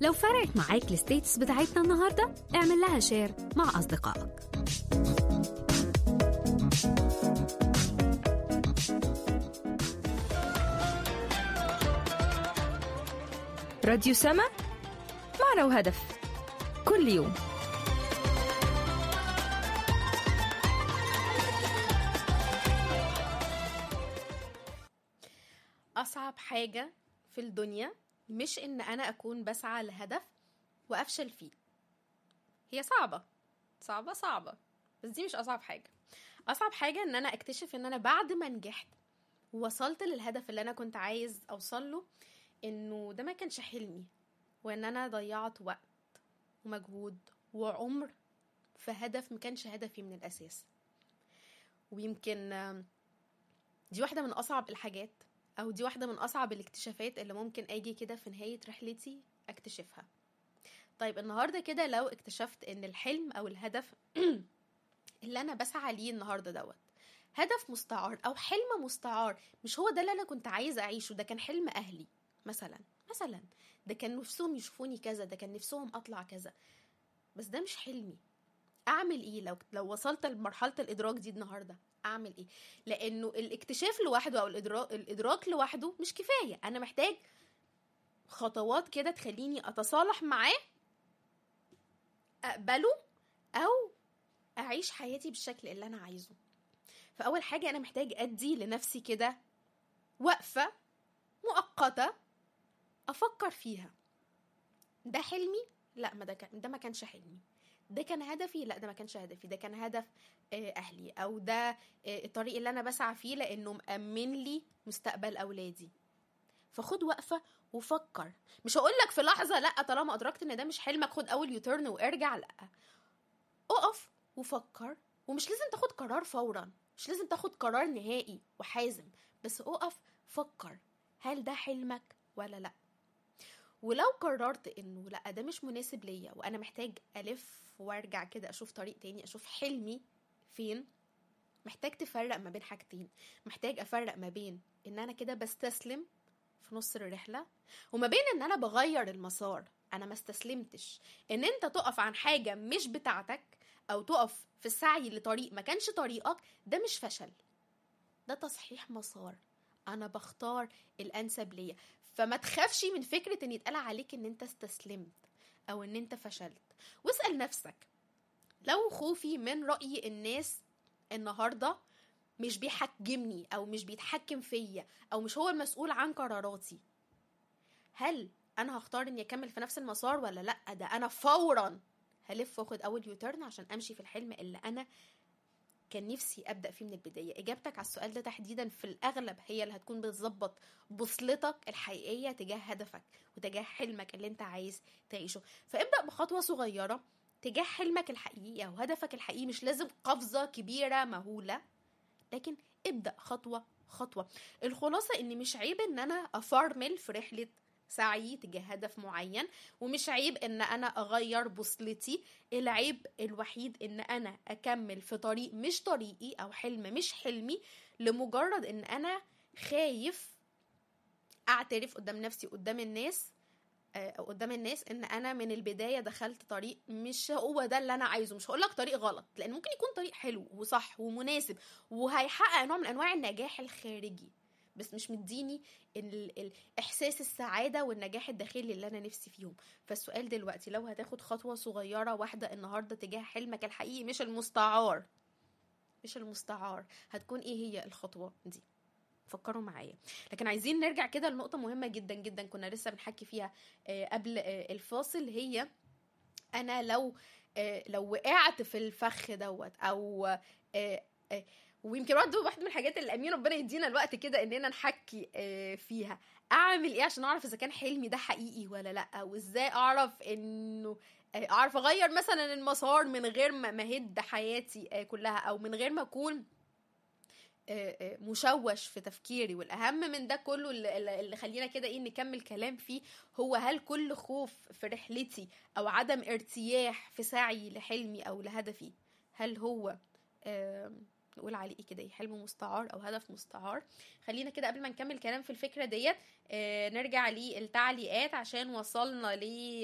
لو فرقت معاك الستيتس بتاعتنا النهاردة اعمل لها شير مع أصدقائك راديو سما معنا وهدف كل يوم أصعب حاجة في الدنيا مش إن أنا أكون بسعى لهدف وأفشل فيه هي صعبة صعبة صعبة بس دي مش أصعب حاجة أصعب حاجة إن أنا أكتشف إن أنا بعد ما نجحت ووصلت للهدف اللي أنا كنت عايز أوصل له إنه ده ما كانش حلمي وإن أنا ضيعت وقت ومجهود وعمر في هدف ما كانش هدفي من الأساس ويمكن آم، دي واحدة من أصعب الحاجات او دي واحده من اصعب الاكتشافات اللي ممكن اجي كده في نهايه رحلتي اكتشفها طيب النهارده كده لو اكتشفت ان الحلم او الهدف اللي انا بسعى ليه النهارده دوت هدف مستعار او حلم مستعار مش هو ده اللي انا كنت عايزه اعيشه ده كان حلم اهلي مثلا مثلا ده كان نفسهم يشوفوني كذا ده كان نفسهم اطلع كذا بس ده مش حلمي اعمل ايه لو لو وصلت لمرحله الادراك دي النهارده اعمل ايه لانه الاكتشاف لوحده او الادراك الادراك لوحده مش كفايه انا محتاج خطوات كده تخليني اتصالح معاه اقبله او اعيش حياتي بالشكل اللي انا عايزه فاول حاجه انا محتاج ادي لنفسي كده وقفه مؤقته افكر فيها ده حلمي لا ما ده كان ده ما كانش حلمي ده كان هدفي لا ده ما كانش هدفي ده كان هدف آه، اهلي او ده آه، الطريق اللي انا بسعى فيه لانه مأمن لي مستقبل اولادي فخد وقفه وفكر مش هقول لك في لحظه لا طالما ادركت ان ده مش حلمك خد اول يوتيرن وارجع لا اقف وفكر ومش لازم تاخد قرار فورا مش لازم تاخد قرار نهائي وحازم بس اقف فكر هل ده حلمك ولا لا ولو قررت انه لا ده مش مناسب ليا وانا محتاج الف وارجع كده اشوف طريق تاني اشوف حلمي فين محتاج تفرق ما بين حاجتين محتاج افرق ما بين ان انا كده بستسلم في نص الرحله وما بين ان انا بغير المسار انا ما استسلمتش ان انت تقف عن حاجه مش بتاعتك او تقف في السعي لطريق ما كانش طريقك ده مش فشل ده تصحيح مسار انا بختار الانسب ليا فما تخافش من فكره ان يتقال عليك ان انت استسلمت او ان انت فشلت واسال نفسك لو خوفي من راي الناس النهارده مش بيحجمني او مش بيتحكم فيا او مش هو المسؤول عن قراراتي هل انا هختار اني اكمل في نفس المسار ولا لا ده انا فورا هلف واخد اول يوتيرن عشان امشي في الحلم اللي انا كان نفسي ابدا فيه من البدايه اجابتك على السؤال ده تحديدا في الاغلب هي اللي هتكون بتظبط بوصلتك الحقيقيه تجاه هدفك وتجاه حلمك اللي انت عايز تعيشه فابدا بخطوه صغيره تجاه حلمك الحقيقي او هدفك الحقيقي مش لازم قفزه كبيره مهوله لكن ابدا خطوه خطوه الخلاصه ان مش عيب ان انا افرمل في رحله سعي تجاه هدف معين ومش عيب ان انا اغير بوصلتي العيب الوحيد ان انا اكمل في طريق مش طريقي او حلم مش حلمي لمجرد ان انا خايف اعترف قدام نفسي قدام الناس آه، او قدام الناس ان انا من البدايه دخلت طريق مش هو ده اللي انا عايزه مش هقول لك طريق غلط لان ممكن يكون طريق حلو وصح ومناسب وهيحقق نوع من انواع النجاح الخارجي بس مش مديني ال- ال- احساس السعاده والنجاح الداخلي اللي انا نفسي فيهم فالسؤال دلوقتي لو هتاخد خطوه صغيره واحده النهارده تجاه حلمك الحقيقي مش المستعار مش المستعار هتكون ايه هي الخطوه دي فكروا معايا لكن عايزين نرجع كده لنقطه مهمه جدا جدا كنا لسه بنحكي فيها آه، قبل آه، الفاصل هي انا لو آه، لو وقعت في الفخ دوت او آه، آه، ويمكن برضه واحده من الحاجات اللي امين ربنا يدينا الوقت كده اننا نحكي آه، فيها اعمل ايه عشان اعرف اذا كان حلمي ده حقيقي ولا لا وازاي اعرف انه آه، اعرف اغير مثلا المسار من غير ما ما اهد حياتي آه، كلها او من غير ما اكون آه، آه، مشوش في تفكيري والاهم من ده كله اللي, اللي- اللي خلينا كده ايه نكمل كلام فيه هو هل كل خوف في رحلتي او عدم ارتياح في سعي لحلمي او لهدفي هل هو آم، نقول عليه ايه كده إيه، حلم مستعار او هدف مستعار خلينا كده قبل ما نكمل كلام في الفكره ديت آه، نرجع للتعليقات عشان وصلنا ل